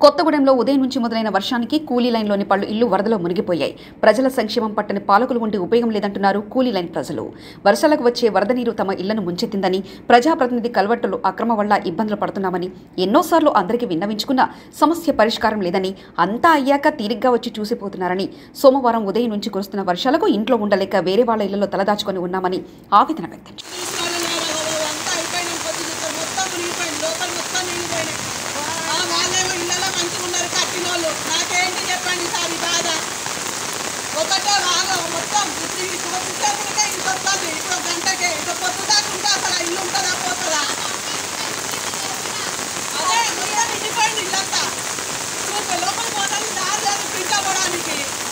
కొత్తగూడెంలో ఉదయం నుంచి మొదలైన వర్షానికి కూలీ లైన్లోని పలు ఇళ్లు వరదలో మునిగిపోయాయి ప్రజల సంక్షేమం పట్టని పాలకులు ఉండి ఉపయోగం లేదంటున్నారు కూలీ లైన్ ప్రజలు వర్షాలకు వచ్చే వరద నీరు తమ ఇళ్లను ముంచెత్తిందని ప్రజాప్రతినిధి కల్వట్టులు అక్రమ వల్ల ఇబ్బందులు పడుతున్నామని ఎన్నోసార్లు అందరికీ విన్నవించుకున్నా సమస్య పరిష్కారం లేదని అంతా అయ్యాక తీరిగ్గా వచ్చి చూసిపోతున్నారని సోమవారం ఉదయం నుంచి కురుస్తున్న వర్షాలకు ఇంట్లో ఉండలేక వేరే వాళ్ళ ఇళ్లలో తలదాచుకొని ఉన్నామని ఆవేదన వ్యక్తం చేశారు. అంతా అయిపోయినాయి కొద్ది చుక్కలు మొత్తం మునిగిపోయింది లోపల మొత్తం నిండిపోయినాయి ఆ వాళ్ళేమో ఇళ్ళలో మంచిగా ఉన్నారు కట్టిన వాళ్ళు నాకేంటి చెప్పండి సార్ ఈ బాధ ఒకటే వాళ్ళు మొత్తం ఇప్పుడు ఇప్పుడు పుట్టేసరికే ఇంత వస్తుంది ఇప్పుడు ఒక గంటకే ఇక పొద్దు దాకా ఉంటే అసలు ఆ ఇల్లు ఉంటుందా పోతుందా అదే మొత్తం నిండిపోయింది ఇల్లంతా చూస్తే లోపల పోతానికి దారి లేదు పింట పోవడానికి